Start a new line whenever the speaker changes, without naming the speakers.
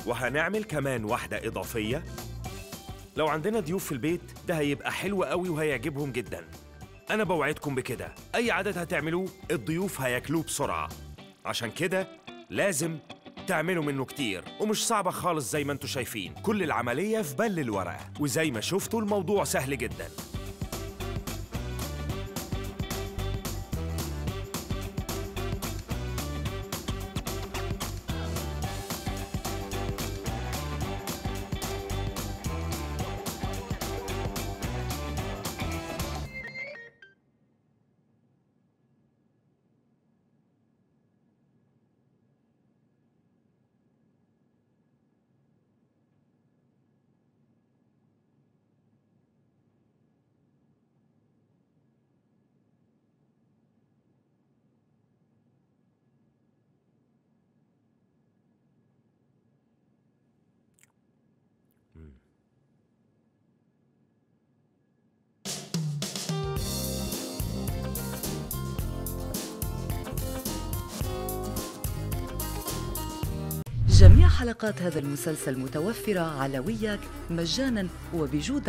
وهنعمل كمان واحدة إضافية لو عندنا ضيوف في البيت ده هيبقى حلو قوي وهيعجبهم جدا أنا بوعدكم بكده أي عدد هتعملوه الضيوف هياكلوه بسرعة عشان كده لازم تعملوا منه كتير ومش صعبة خالص زي ما انتوا شايفين كل العملية في بل الورقة وزي ما شفتوا الموضوع سهل جدا
جميع حلقات هذا المسلسل متوفرة على وياك مجانا وبجودة